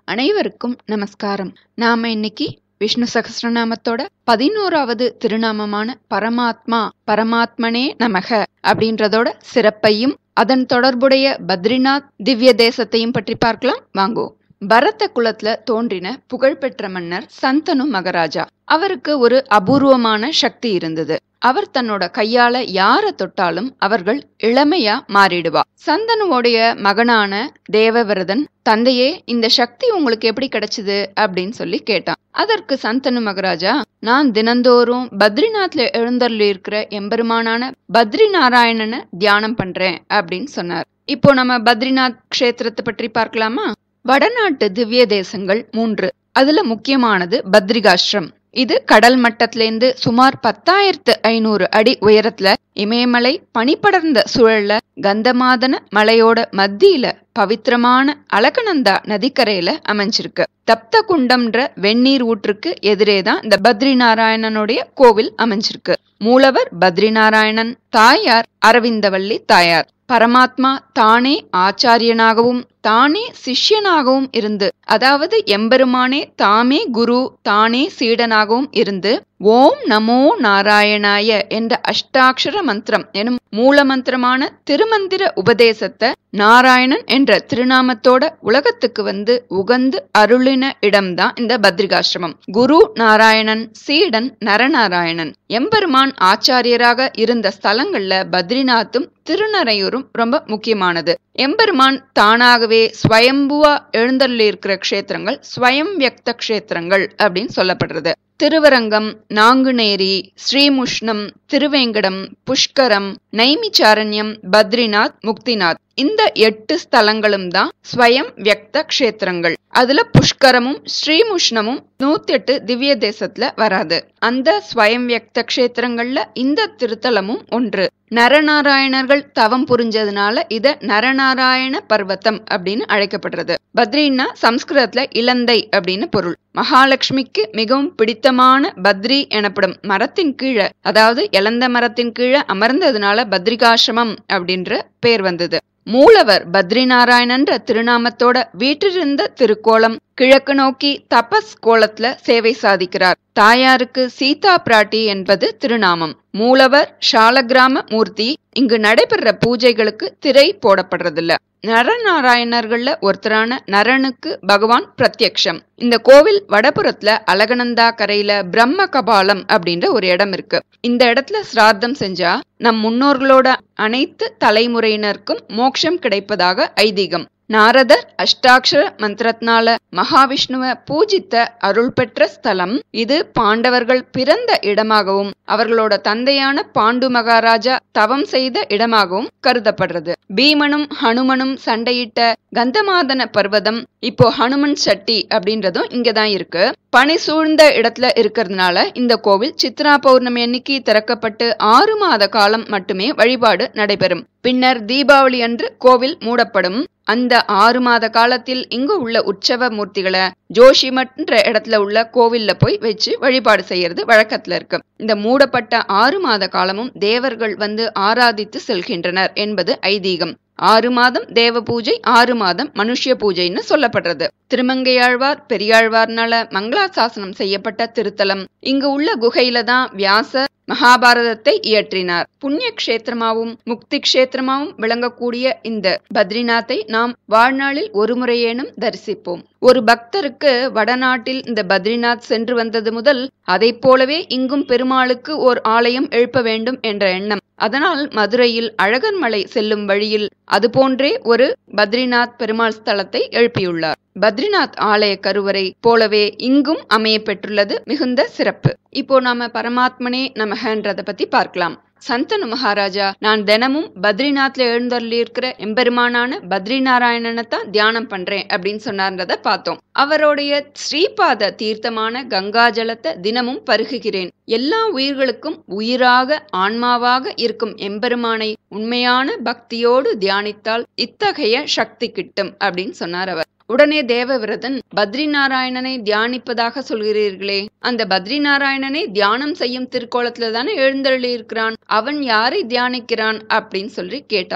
அனைவருக்கும் நமஸ்காரம் நாம இன்னைக்கு விஷ்ணு சகஸ்ரநாமத்தோட பதினோராவது திருநாமமான பரமாத்மா பரமாத்மனே நமக அப்படின்றதோட சிறப்பையும் அதன் தொடர்புடைய பத்ரிநாத் திவ்ய தேசத்தையும் பற்றி பார்க்கலாம் வாங்குவோம் பரத குலத்துல தோன்றின புகழ்பெற்ற மன்னர் சந்தனு மகாராஜா அவருக்கு ஒரு அபூர்வமான சக்தி இருந்தது அவர் தன்னோட கையால யார தொட்டாலும் அவர்கள் இளமையா மாறிடுவா சந்தனுவோடைய மகனான தேவவிரதன் தந்தையே இந்த சக்தி உங்களுக்கு எப்படி கிடைச்சது அப்படின்னு சொல்லி கேட்டான் அதற்கு சந்தனு மகாராஜா நான் தினந்தோறும் பத்ரிநாத்ல எழுந்தருளி இருக்கிற எம்பெருமானான பத்ரி நாராயணனை தியானம் பண்றேன் அப்படின்னு சொன்னார் இப்போ நம்ம பத்ரிநாத் க்ஷேத்திரத்தை பற்றி பார்க்கலாமா வடநாட்டு திவ்ய தேசங்கள் மூன்று அதுல முக்கியமானது பத்ரிகாஷ்ரம் இது கடல் மட்டத்திலேருந்து சுமார் பத்தாயிரத்து ஐநூறு அடி உயரத்துல இமயமலை பனிப்படர்ந்த சூழல்ல கந்தமாதன மலையோட மத்தியில பவித்திரமான அலகநந்தா நதிக்கரையில அமைஞ்சிருக்கு தப்த குண்டம்ன்ற வெந்நீர் ஊற்றுக்கு எதிரே தான் இந்த பத்ரி நாராயணனுடைய கோவில் அமைஞ்சிருக்கு மூலவர் பத்ரி நாராயணன் தாயார் அரவிந்தவல்லி தாயார் பரமாத்மா தானே ஆச்சாரியனாகவும் தானே சிஷ்யனாகவும் இருந்து அதாவது எம்பெருமானே தாமே குரு தானே சீடனாகவும் இருந்து ஓம் நமோ நாராயணாய என்ற அஷ்டாட்சர மந்திரம் எனும் மூல மந்திரமான திருமந்திர உபதேசத்தை நாராயணன் என்ற திருநாமத்தோட உலகத்துக்கு வந்து உகந்து அருளின இடம்தான் இந்த பத்ரிகாசிரமம் குரு நாராயணன் சீடன் நரநாராயணன் எம்பெருமான் ஆச்சாரியராக இருந்த ஸ்தலங்கள்ல பத்ரிநாத்தும் திருநறையூரும் ரொம்ப முக்கியமானது எம்பெருமான் தானாகவே ஸ்வயம்புவா எழுந்தள்ளி இருக்கிற க்ஷேத்திரங்கள் ஸ்வயம் வியக்த க்ஷேத்திரங்கள் அப்படின்னு சொல்லப்படுறது திருவரங்கம் நாங்குநேரி ஸ்ரீமுஷ்ணம் திருவேங்கடம் புஷ்கரம் நைமிச்சாரண்யம் பத்ரிநாத் முக்திநாத் இந்த எட்டு ஸ்தலங்களும் தான் ஸ்வயம் வியக்த க்ஷேத்திரங்கள் அதுல புஷ்கரமும் ஸ்ரீமுஷ்ணமும் நூத்தி எட்டு திவ்ய தேசத்துல வராது அந்த ஸ்வயம் வியக்த க்ஷேத்திரங்கள்ல இந்த திருத்தலமும் ஒன்று நரநாராயணர்கள் தவம் புரிஞ்சதுனால இத நரநாராயண பர்வத்தம் அப்படின்னு அழைக்கப்படுறது பத்ரின்னா சம்ஸ்கிருதத்துல இலந்தை அப்படின்னு பொருள் மகாலட்சுமிக்கு மிகவும் பிடித்தமான பத்ரி எனப்படும் மரத்தின் கீழே அதாவது இலந்த மரத்தின் கீழே அமர்ந்ததுனால பத்ரிகாசிரமம் அப்படின்ற பேர் வந்தது மூலவர் பத்ரிநாராயணன்ற திருநாமத்தோட வீற்றிருந்த திருக்கோலம் கிழக்கு நோக்கி தபஸ் கோலத்துல சேவை சாதிக்கிறார் தாயாருக்கு சீதா பிராட்டி என்பது திருநாமம் மூலவர் ஷாலகிராம மூர்த்தி இங்கு நடைபெற பூஜைகளுக்கு திரை போடப்படுறதில்ல நரநாராயணர்கள்ல ஒருத்தரான நரனுக்கு பகவான் பிரத்யக்ஷம் இந்த கோவில் வடபுறத்துல அலகநந்தா கரையில பிரம்ம கபாலம் அப்படின்ற ஒரு இடம் இருக்கு இந்த இடத்துல சிரார்த்தம் செஞ்சா நம் முன்னோர்களோட அனைத்து தலைமுறையினருக்கும் மோட்சம் கிடைப்பதாக ஐதீகம் நாரதர் அஷ்டாட்சர மந்திரத்தினால மகாவிஷ்ணுவ பூஜித்த அருள் பெற்ற ஸ்தலம் இது பாண்டவர்கள் பிறந்த இடமாகவும் அவர்களோட தந்தையான பாண்டு மகாராஜா தவம் செய்த இடமாகவும் கருதப்படுறது பீமனும் ஹனுமனும் சண்டையிட்ட கந்தமாதன பர்வதம் இப்போ ஹனுமன் சட்டி அப்படின்றதும் இங்கதான் இருக்கு பனி சூழ்ந்த இடத்துல இருக்கிறதுனால இந்த கோவில் சித்ரா பௌர்ணமி அன்னைக்கு திறக்கப்பட்டு ஆறு மாத காலம் மட்டுமே வழிபாடு நடைபெறும் பின்னர் தீபாவளி அன்று கோவில் மூடப்படும் அந்த ஆறு மாத காலத்தில் இங்கு உள்ள உற்சவ மூர்த்திகளை ஜோஷிமட்ன்ற இடத்துல உள்ள கோவில்ல போய் வச்சு வழிபாடு செய்யறது வழக்கத்துல இருக்கு இந்த மூடப்பட்ட ஆறு மாத காலமும் தேவர்கள் வந்து ஆராதித்து செல்கின்றனர் என்பது ஐதீகம் ஆறு மாதம் தேவ பூஜை ஆறு மாதம் மனுஷ்ய பூஜைன்னு சொல்லப்படுறது திருமங்கையாழ்வார் பெரியாழ்வார்னால மங்களாசாசனம் செய்யப்பட்ட திருத்தலம் இங்கு உள்ள குகையில தான் வியாசர் மகாபாரதத்தை இயற்றினார் புண்ணிய கஷேத்திரமாவும் முக்தி கஷேத்திரமாவும் விளங்கக்கூடிய இந்த பத்ரிநாத்தை நாம் வாழ்நாளில் ஒரு முறையேனும் தரிசிப்போம் ஒரு பக்தருக்கு வடநாட்டில் இந்த பத்ரிநாத் சென்று வந்தது முதல் அதை போலவே இங்கும் பெருமாளுக்கு ஓர் ஆலயம் எழுப்ப வேண்டும் என்ற எண்ணம் அதனால் மதுரையில் அழகர்மலை செல்லும் வழியில் அதுபோன்றே ஒரு பத்ரிநாத் பெருமாள் ஸ்தலத்தை எழுப்பியுள்ளார் பத்ரிநாத் ஆலய கருவறை போலவே இங்கும் அமைய பெற்றுள்ளது மிகுந்த சிறப்பு இப்போ நாம பரமாத்மனே நமகன்றத பத்தி பார்க்கலாம் சந்தனு மகாராஜா நான் தினமும் பத்ரிநாத்ல எழுந்தருளி இருக்கிற எம்பெருமானான பத்ரி நாராயணனை தான் தியானம் பண்றேன் அப்படின்னு சொன்னார்ன்றத பார்த்தோம் அவருடைய ஸ்ரீபாத தீர்த்தமான கங்கா ஜலத்தை தினமும் பருகுகிறேன் எல்லா உயிர்களுக்கும் உயிராக ஆன்மாவாக இருக்கும் எம்பெருமானை உண்மையான பக்தியோடு தியானித்தால் இத்தகைய சக்தி கிட்டும் அப்படின்னு சொன்னார் அவர் உடனே தேவவிரதன் பத்ரி நாராயணனை தியானிப்பதாக சொல்கிறீர்களே அந்த பத்ரி நாராயணனை தியானம் செய்யும் திருக்கோலத்துல தானே எழுந்தருளி இருக்கிறான் அவன் யாரை தியானிக்கிறான் அப்படின்னு சொல்லி கேட்டான்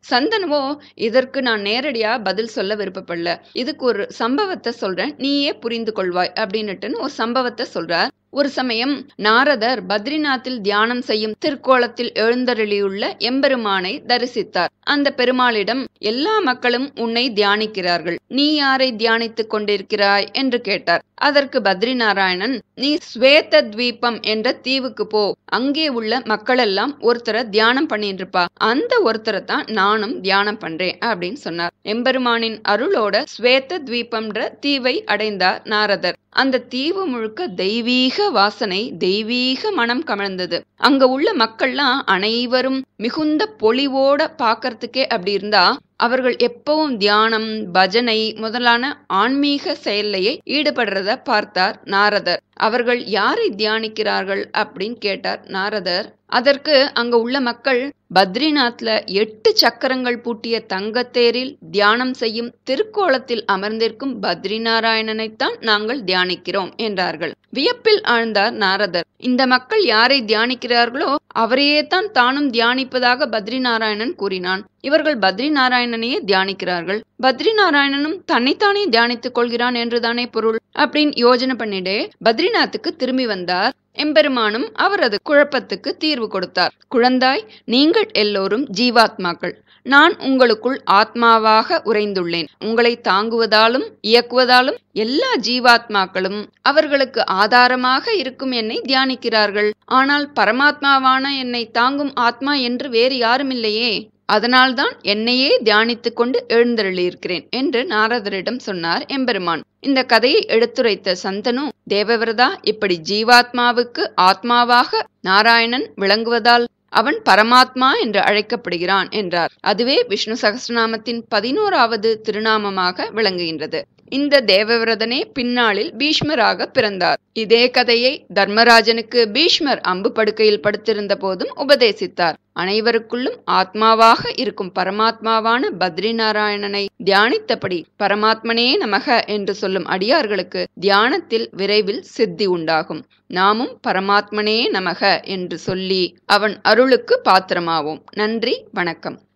சந்தனுவோ இதற்கு நான் நேரடியா பதில் சொல்ல விருப்பப்படல இதுக்கு ஒரு சம்பவத்தை சொல்றேன் நீயே புரிந்து கொள்வாய் அப்படின்னுட்டுன்னு ஒரு சம்பவத்தை சொல்றார் ஒரு சமயம் நாரதர் பத்ரிநாத்தில் தியானம் செய்யும் திருக்கோலத்தில் எழுந்தருளியுள்ள எம்பெருமானை தரிசித்தார் அந்த பெருமாளிடம் எல்லா மக்களும் உன்னை தியானிக்கிறார்கள் நீ யாரை தியானித்துக் கொண்டிருக்கிறாய் என்று கேட்டார் அதற்கு பத்ரி நாராயணன் நீ ஸ்வேத தீபம் என்ற தீவுக்கு போ அங்கே உள்ள மக்களெல்லாம் ஒருத்தரை தியானம் பண்ணிட்டு இருப்பா அந்த ஒருத்தரை தான் நானும் தியானம் பண்றேன் அப்படின்னு சொன்னார் எம்பெருமானின் அருளோட ஸ்வேத தீபம்ன்ற தீவை அடைந்தார் நாரதர் அந்த தீவு முழுக்க தெய்வீக வாசனை தெய்வீக மனம் கமழ்ந்தது அங்க உள்ள மக்கள்லாம் அனைவரும் மிகுந்த பொலிவோட பாக்கறதுக்கே அப்படி இருந்தா அவர்கள் எப்பவும் தியானம் பஜனை முதலான ஆன்மீக செயல்லையே ஈடுபடுறத பார்த்தார் நாரதர் அவர்கள் யாரை தியானிக்கிறார்கள் அப்படின்னு கேட்டார் நாரதர் அதற்கு அங்க உள்ள மக்கள் பத்ரிநாத்ல எட்டு சக்கரங்கள் பூட்டிய தங்கத்தேரில் தியானம் செய்யும் திருக்கோலத்தில் அமர்ந்திருக்கும் பத்ரி நாராயணனைத்தான் நாங்கள் தியானிக்கிறோம் என்றார்கள் வியப்பில் ஆழ்ந்தார் நாரதர் இந்த மக்கள் யாரை தியானிக்கிறார்களோ அவரையே தான் தானும் தியானிப்பதாக பத்ரி நாராயணன் கூறினான் இவர்கள் பத்ரி நாராயணனையே தியானிக்கிறார்கள் பத்ரி நாராயணனும் தன்னைத்தானே தியானித்துக் கொள்கிறான் என்றுதானே பொருள் அப்படின்னு யோஜனை பண்ணிட்டே பத்ரிநாத்துக்கு திரும்பி வந்தார் எம்பெருமானும் அவரது குழப்பத்துக்கு தீர்வு கொடுத்தார் குழந்தாய் நீங்கள் எல்லோரும் ஜீவாத்மாக்கள் நான் உங்களுக்குள் ஆத்மாவாக உறைந்துள்ளேன் உங்களை தாங்குவதாலும் இயக்குவதாலும் எல்லா ஜீவாத்மாக்களும் அவர்களுக்கு ஆதாரமாக இருக்கும் என்னை தியானிக்கிறார்கள் ஆனால் பரமாத்மாவான என்னை தாங்கும் ஆத்மா என்று வேறு யாரும் இல்லையே அதனால்தான் என்னையே தியானித்துக் கொண்டு எழுந்தருளியிருக்கிறேன் என்று நாரதரிடம் சொன்னார் எம்பெருமான் இந்த கதையை எடுத்துரைத்த சந்தனு தேவவிரதா இப்படி ஜீவாத்மாவுக்கு ஆத்மாவாக நாராயணன் விளங்குவதால் அவன் பரமாத்மா என்று அழைக்கப்படுகிறான் என்றார் அதுவே விஷ்ணு சகஸ்ரநாமத்தின் பதினோராவது திருநாமமாக விளங்குகின்றது இந்த தேவவிரதனே பின்னாளில் பீஷ்மராக பிறந்தார் இதே கதையை தர்மராஜனுக்கு பீஷ்மர் அம்பு படுக்கையில் படுத்திருந்த போதும் உபதேசித்தார் அனைவருக்குள்ளும் ஆத்மாவாக இருக்கும் பரமாத்மாவான பத்ரி நாராயணனை தியானித்தபடி பரமாத்மனே நமக என்று சொல்லும் அடியார்களுக்கு தியானத்தில் விரைவில் சித்தி உண்டாகும் நாமும் பரமாத்மனே நமக என்று சொல்லி அவன் அருளுக்கு பாத்திரமாவோம் நன்றி வணக்கம்